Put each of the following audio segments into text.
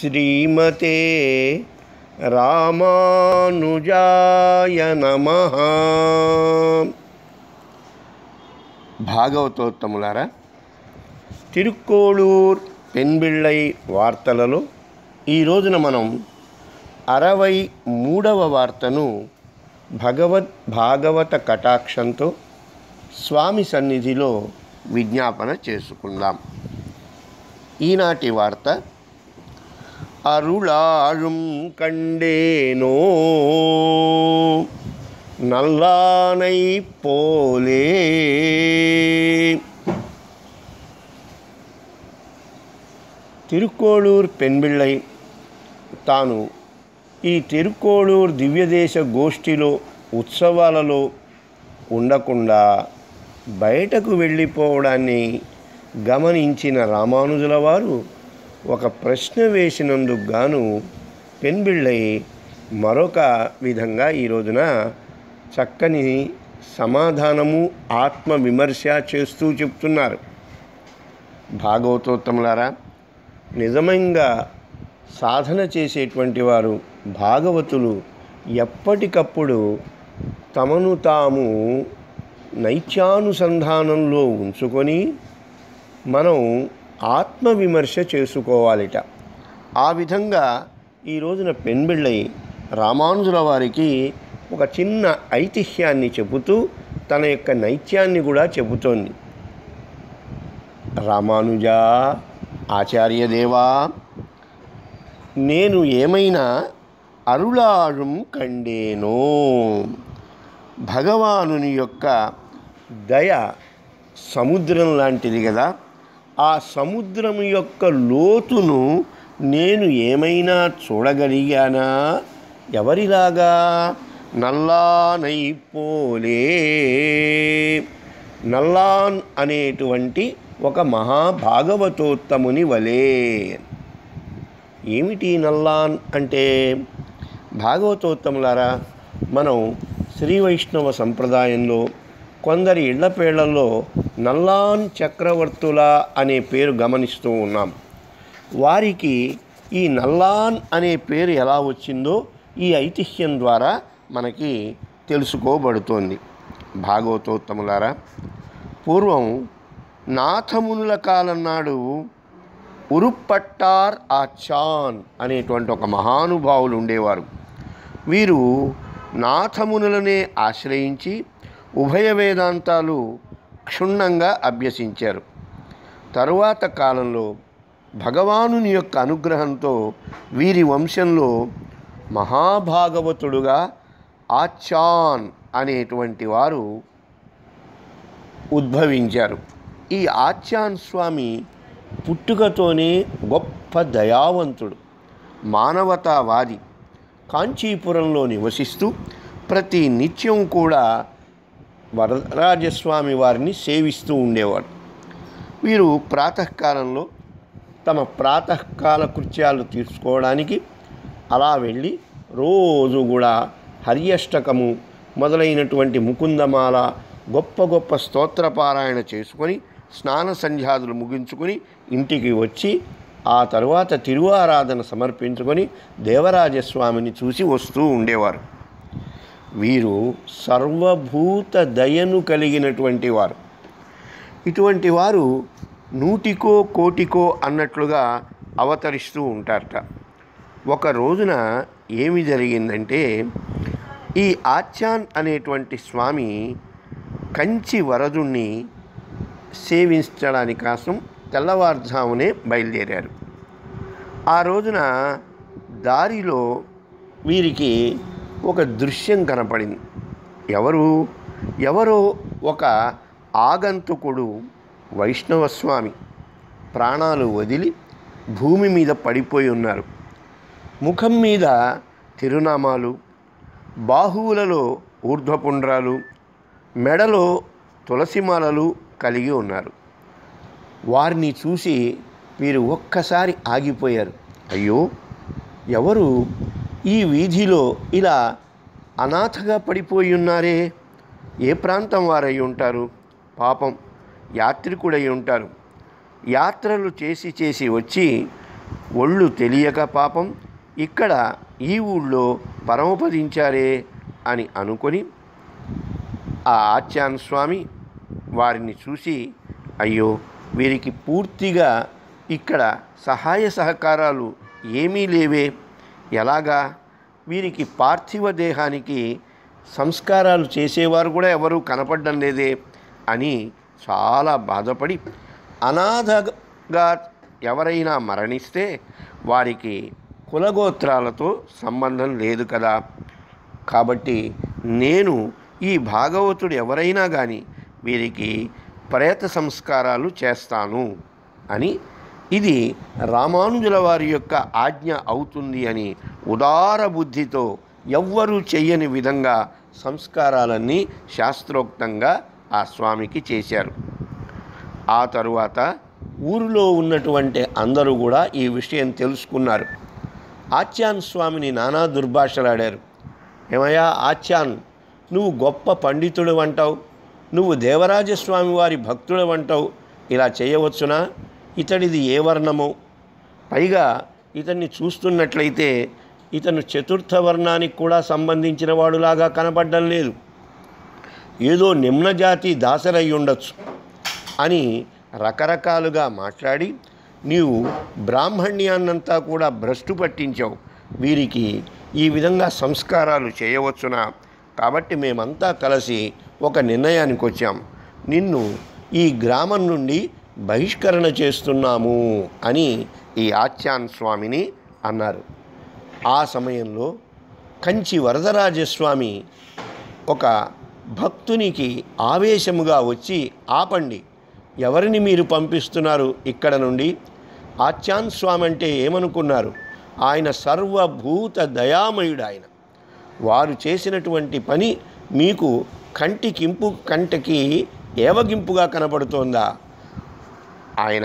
శ్రీమతే రామానుజాయ నమ భాగవతోత్తములారా తిరుక్కోళూర్ పెన్బిళ్ళై వార్తలలో ఈ రోజున మనం అరవై మూడవ వార్తను భగవద్ భాగవత కటాక్షంతో స్వామి సన్నిధిలో విజ్ఞాపన చేసుకుందాం ఈనాటి వార్త అరుళాళుం కండేనో నల్లానై పోలే తిరుక్కోళూర్ పెన్బిళ్ళై తాను ఈ తిరుక్కోళూర్ దివ్యదేశ గోష్ఠిలో ఉత్సవాలలో ఉండకుండా బయటకు వెళ్ళిపోవడాన్ని గమనించిన రామానుజుల వారు ఒక ప్రశ్న వేసినందుకు గాను పెన్బిళ్ళై మరొక విధంగా ఈ రోజున చక్కని సమాధానము ఆత్మ విమర్శ చేస్తూ చెప్తున్నారు భాగవతోత్తములారా నిజంగా సాధన చేసేటువంటి వారు భాగవతులు ఎప్పటికప్పుడు తమను తాము నైత్యానుసంధానంలో ఉంచుకొని మనం ఆత్మవిమర్శ చేసుకోవాలిట ఆ విధంగా ఈ రోజున పెన్బిళ్ళై రామానుజుల వారికి ఒక చిన్న ఐతిహ్యాన్ని చెబుతూ తన యొక్క నైత్యాన్ని కూడా చెబుతోంది రామానుజ ఆచార్యదేవా నేను ఏమైనా అరుళాళం కండేనో భగవానుని యొక్క దయ సముద్రం లాంటిది కదా ఆ సముద్రం యొక్క లోతును నేను ఏమైనా చూడగలిగానా ఎవరిలాగా నల్లానైపోలే నల్లాన్ అనేటువంటి ఒక మహాభాగవతోత్తముని వలే ఏమిటి నల్లాన్ అంటే భాగవతోత్తములారా మనం శ్రీ వైష్ణవ సంప్రదాయంలో కొందరి ఇళ్లపేళ్లలో నల్లాన్ చక్రవర్తుల అనే పేరు గమనిస్తూ ఉన్నాం వారికి ఈ నల్లాన్ అనే పేరు ఎలా వచ్చిందో ఈ ఐతిహ్యం ద్వారా మనకి తెలుసుకోబడుతోంది భాగవతోత్తములారా పూర్వం నాథమునుల కాలం నాడు ఉరుప్పట్టార్ ఆచాన్ అనేటువంటి ఒక మహానుభావులు ఉండేవారు వీరు నాథమునులనే ఆశ్రయించి ఉభయ వేదాంతాలు క్షుణ్ణంగా అభ్యసించారు తరువాత కాలంలో భగవానుని యొక్క అనుగ్రహంతో వీరి వంశంలో మహాభాగవతుడుగా ఆచాన్ అనేటువంటి వారు ఉద్భవించారు ఈ ఆచాన్ స్వామి పుట్టుకతోనే గొప్ప దయావంతుడు మానవతావాది కాంచీపురంలో నివసిస్తూ ప్రతి నిత్యం కూడా వరదరాజస్వామి వారిని సేవిస్తూ ఉండేవాడు వీరు ప్రాతకాలంలో తమ ప్రాతకాల కృత్యాలు తీర్చుకోవడానికి అలా వెళ్ళి రోజు కూడా హరియష్టకము మొదలైనటువంటి ముకుందమాల గొప్ప గొప్ప స్తోత్రపారాయణ చేసుకొని స్నాన సంధ్యాదులు ముగించుకొని ఇంటికి వచ్చి ఆ తరువాత తిరువారాధన సమర్పించుకొని దేవరాజస్వామిని చూసి వస్తూ ఉండేవారు వీరు సర్వభూత దయను కలిగినటువంటి వారు ఇటువంటి వారు నూటికో కోటికో అన్నట్లుగా అవతరిస్తూ ఉంటారట ఒక రోజున ఏమి జరిగిందంటే ఈ ఆచాన్ అనేటువంటి స్వామి కంచి వరదుణ్ణి సేవించడానికి కోసం తెల్లవారుజామునే బయలుదేరారు ఆ రోజున దారిలో వీరికి ఒక దృశ్యం కనపడింది ఎవరు ఎవరో ఒక ఆగంతుకుడు వైష్ణవ స్వామి ప్రాణాలు వదిలి భూమి మీద పడిపోయి ఉన్నారు ముఖం మీద తిరునామాలు బాహువులలో ఊర్ధ్వపుండ్రాలు మెడలో తులసిమాలలు కలిగి ఉన్నారు వారిని చూసి వీరు ఒక్కసారి ఆగిపోయారు అయ్యో ఎవరు ఈ వీధిలో ఇలా అనాథగా పడిపోయి ఉన్నారే ఏ ప్రాంతం వారై ఉంటారు పాపం యాత్రికుడై ఉంటారు యాత్రలు చేసి చేసి వచ్చి ఒళ్ళు తెలియక పాపం ఇక్కడ ఈ ఊళ్ళో పరమపదించారే అని అనుకొని ఆ ఆచ్యాన్ స్వామి వారిని చూసి అయ్యో వీరికి పూర్తిగా ఇక్కడ సహాయ సహకారాలు ఏమీ లేవే ఎలాగా వీరికి పార్థివ దేహానికి సంస్కారాలు చేసేవారు కూడా ఎవరూ కనపడడం లేదే అని చాలా బాధపడి అనాథగా ఎవరైనా మరణిస్తే వారికి కులగోత్రాలతో సంబంధం లేదు కదా కాబట్టి నేను ఈ భాగవతుడు ఎవరైనా కానీ వీరికి ప్రేత సంస్కారాలు చేస్తాను అని ఇది రామానుజుల వారి యొక్క ఆజ్ఞ అవుతుంది అని ఉదార బుద్ధితో ఎవ్వరూ చెయ్యని విధంగా సంస్కారాలన్నీ శాస్త్రోక్తంగా ఆ స్వామికి చేశారు ఆ తరువాత ఊరిలో ఉన్నటువంటి అందరూ కూడా ఈ విషయం తెలుసుకున్నారు ఆచ్యాన్ స్వామిని నానా దుర్భాషలాడారు ఏమయ్యా ఆచ్యాన్ నువ్వు గొప్ప పండితుడు అంటావు నువ్వు దేవరాజస్వామి వారి భక్తుడు అంటావు ఇలా చేయవచ్చునా ఇతడిది ఏ వర్ణమో పైగా ఇతన్ని చూస్తున్నట్లయితే ఇతను చతుర్థ వర్ణానికి కూడా సంబంధించిన వాడులాగా కనపడడం లేదు ఏదో నిమ్నజాతి దాసరై ఉండొచ్చు అని రకరకాలుగా మాట్లాడి నీవు బ్రాహ్మణ్యాన్నంతా కూడా భ్రష్టు పట్టించావు వీరికి ఈ విధంగా సంస్కారాలు చేయవచ్చునా కాబట్టి మేమంతా కలిసి ఒక నిర్ణయానికి వచ్చాం నిన్ను ఈ గ్రామం నుండి బహిష్కరణ చేస్తున్నాము అని ఈ ఆచ్యాన్ స్వామిని అన్నారు ఆ సమయంలో కంచి వరదరాజస్వామి ఒక భక్తునికి ఆవేశముగా వచ్చి ఆపండి ఎవరిని మీరు పంపిస్తున్నారు ఇక్కడ నుండి ఆచ్యాన్ స్వామి అంటే ఏమనుకున్నారు ఆయన సర్వభూత దయామయుడు ఆయన వారు చేసినటువంటి పని మీకు కంటికింపు కంటికి ఏవగింపుగా కనబడుతోందా ఆయన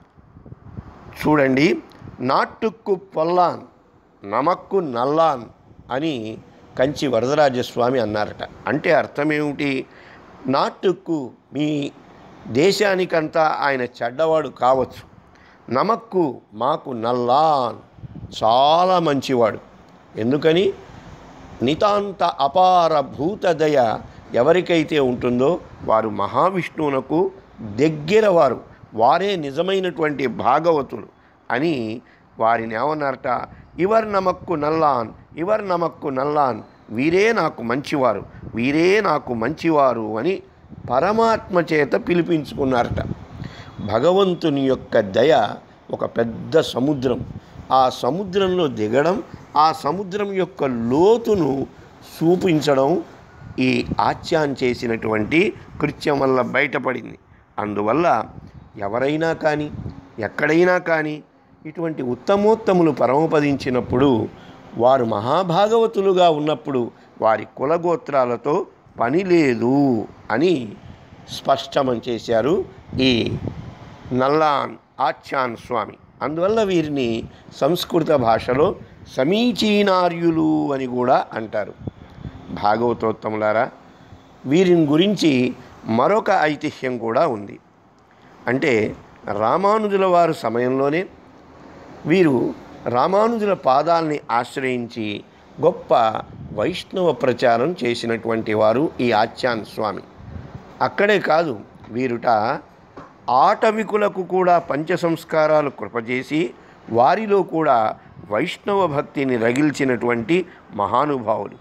చూడండి నాట్టుక్కు పొల్లాన్ నమక్కు నల్లాన్ అని కంచి వరదరాజస్వామి అన్నారట అంటే అర్థమేమిటి నాట్టుక్కు మీ దేశానికంతా ఆయన చెడ్డవాడు కావచ్చు నమక్కు మాకు నల్లాన్ చాలా మంచివాడు ఎందుకని నితాంత అపార భూతదయ ఎవరికైతే ఉంటుందో వారు మహావిష్ణువునకు దగ్గర వారు వారే నిజమైనటువంటి భాగవతులు అని వారిని ఏమన్నారట ఇవర్ నమక్కు నల్లాన్ ఇవర్ నమక్కు నల్లాన్ వీరే నాకు మంచివారు వీరే నాకు మంచివారు అని పరమాత్మ చేత పిలిపించుకున్నారట భగవంతుని యొక్క దయ ఒక పెద్ద సముద్రం ఆ సముద్రంలో దిగడం ఆ సముద్రం యొక్క లోతును చూపించడం ఈ ఆచ్యాన్ చేసినటువంటి కృత్యం వల్ల బయటపడింది అందువల్ల ఎవరైనా కానీ ఎక్కడైనా కానీ ఇటువంటి ఉత్తమోత్తములు పరమపదించినప్పుడు వారు మహాభాగవతులుగా ఉన్నప్పుడు వారి కులగోత్రాలతో పని లేదు అని స్పష్టం చేశారు ఈ నల్లాన్ ఆచ్యాన్ స్వామి అందువల్ల వీరిని సంస్కృత భాషలో సమీచీనార్యులు అని కూడా అంటారు భాగవతోత్తములారా వీరిని గురించి మరొక ఐతిహ్యం కూడా ఉంది అంటే రామానుజుల వారు సమయంలోనే వీరు రామానుజుల పాదాలని ఆశ్రయించి గొప్ప వైష్ణవ ప్రచారం చేసినటువంటి వారు ఈ ఆచ్యాన్ స్వామి అక్కడే కాదు వీరుట ఆటవికులకు కూడా పంచ సంస్కారాలు కృపచేసి వారిలో కూడా వైష్ణవ భక్తిని రగిల్చినటువంటి మహానుభావులు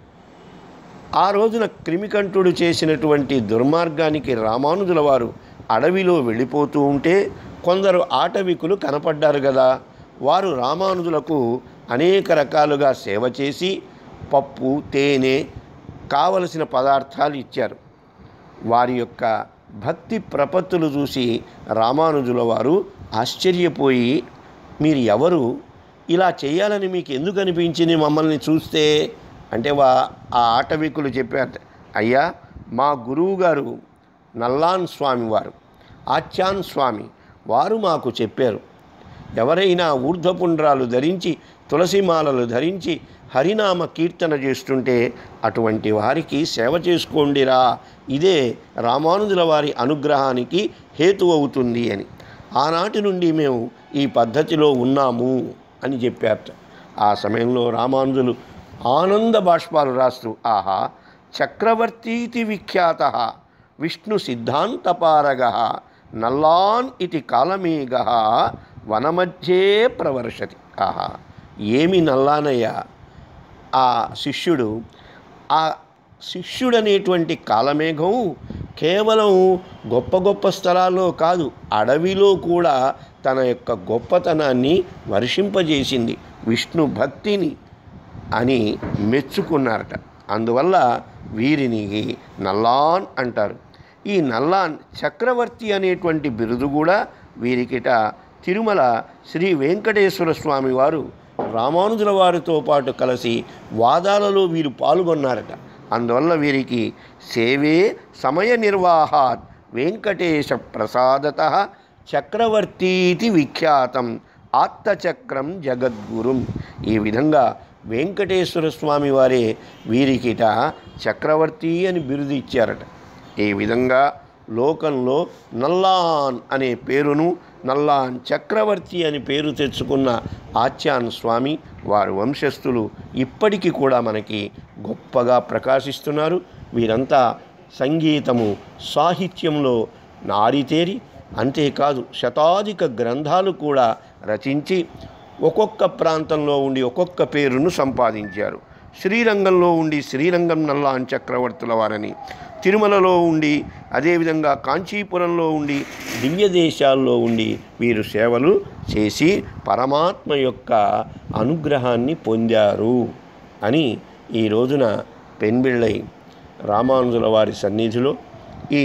ఆ రోజున క్రిమికంఠుడు చేసినటువంటి దుర్మార్గానికి రామానుజుల వారు అడవిలో వెళ్ళిపోతూ ఉంటే కొందరు ఆటవికులు కనపడ్డారు కదా వారు రామానుజులకు అనేక రకాలుగా సేవ చేసి పప్పు తేనె కావలసిన పదార్థాలు ఇచ్చారు వారి యొక్క భక్తి ప్రపత్తులు చూసి రామానుజుల వారు ఆశ్చర్యపోయి మీరు ఎవరు ఇలా చేయాలని మీకు ఎందుకు అనిపించింది మమ్మల్ని చూస్తే అంటే వా ఆ ఆటవికులు చెప్పారు అయ్యా మా గురువు గారు నల్లాన్ స్వామి వారు ఆచ్యాన్ స్వామి వారు మాకు చెప్పారు ఎవరైనా ఊర్ధ్వపుండ్రాలు ధరించి తులసిమాలలు ధరించి హరినామ కీర్తన చేస్తుంటే అటువంటి వారికి సేవ చేసుకోండిరా ఇదే రామానుజుల వారి అనుగ్రహానికి హేతు అవుతుంది అని ఆనాటి నుండి మేము ఈ పద్ధతిలో ఉన్నాము అని చెప్పారట ఆ సమయంలో రామానుజులు ఆనంద బాష్పాలు రాస్తూ ఆహా చక్రవర్తీతి విఖ్యాత విష్ణు సిద్ధాంతపారగ నల్లాన్ ఇది కాలమేఘ వనమధ్యే ప్రవర్షతి ఆహా ఏమి నల్లానయ్యా ఆ శిష్యుడు ఆ శిష్యుడనేటువంటి కాలమేఘం కేవలం గొప్ప గొప్ప స్థలాల్లో కాదు అడవిలో కూడా తన యొక్క గొప్పతనాన్ని వర్షింపజేసింది విష్ణు భక్తిని అని మెచ్చుకున్నారట అందువల్ల వీరిని నల్లాన్ అంటారు ఈ నల్లాన్ చక్రవర్తి అనేటువంటి బిరుదు కూడా వీరికిట తిరుమల శ్రీ వెంకటేశ్వర స్వామి వారు రామానుజుల వారితో పాటు కలిసి వాదాలలో వీరు పాల్గొన్నారట అందువల్ల వీరికి సేవే సమయ నిర్వాహాత్ వెంకటేశ ప్రసాదత చక్రవర్తీతి విఖ్యాతం ఆత్తచక్రం జగద్గురుం ఈ విధంగా వెంకటేశ్వర స్వామి వారే వీరికిట చక్రవర్తి అని బిరుదు ఇచ్చారట ఈ విధంగా లోకంలో నల్లాన్ అనే పేరును నల్లాన్ చక్రవర్తి అని పేరు తెచ్చుకున్న ఆచ్యాన్ స్వామి వారి వంశస్థులు ఇప్పటికీ కూడా మనకి గొప్పగా ప్రకాశిస్తున్నారు వీరంతా సంగీతము సాహిత్యంలో నారితేరి అంతేకాదు శతాధిక గ్రంథాలు కూడా రచించి ఒక్కొక్క ప్రాంతంలో ఉండి ఒక్కొక్క పేరును సంపాదించారు శ్రీరంగంలో ఉండి శ్రీరంగం నల్లాన్ చక్రవర్తుల వారని తిరుమలలో ఉండి అదేవిధంగా కాంచీపురంలో ఉండి దివ్య దేశాల్లో ఉండి వీరు సేవలు చేసి పరమాత్మ యొక్క అనుగ్రహాన్ని పొందారు అని ఈ రోజున పెన్బిళ్ళై రామానుజుల వారి సన్నిధిలో ఈ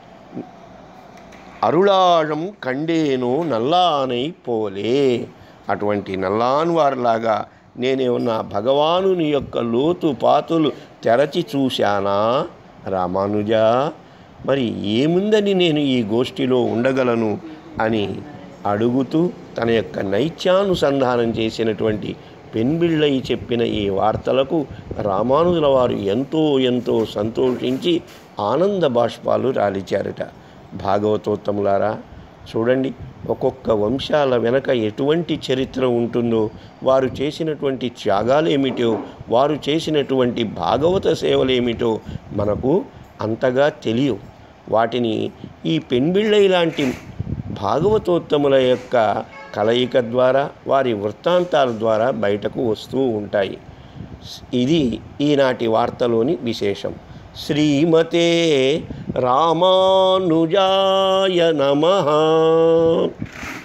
అరుళాళం కండేను నల్లానై పోలే అటువంటి నల్లాన్ వారిలాగా నేనేమన్నా భగవానుని యొక్క లోతు పాతులు తెరచి చూశానా రామానుజా మరి ఏముందని నేను ఈ గోష్ఠిలో ఉండగలను అని అడుగుతూ తన యొక్క నైత్యానుసంధానం చేసినటువంటి పెన్బిళ్ళై చెప్పిన ఈ వార్తలకు రామానుజుల వారు ఎంతో ఎంతో సంతోషించి ఆనంద బాష్పాలు రాలిచారట భాగవతోత్తములారా చూడండి ఒక్కొక్క వంశాల వెనక ఎటువంటి చరిత్ర ఉంటుందో వారు చేసినటువంటి త్యాగాలేమిటో వారు చేసినటువంటి భాగవత సేవలేమిటో మనకు అంతగా తెలియవు వాటిని ఈ పెన్బిళ్ళై లాంటి భాగవతోత్తముల యొక్క కలయిక ద్వారా వారి వృత్తాంతాల ద్వారా బయటకు వస్తూ ఉంటాయి ఇది ఈనాటి వార్తలోని విశేషం శ్రీమతే రామానుజాయ నమ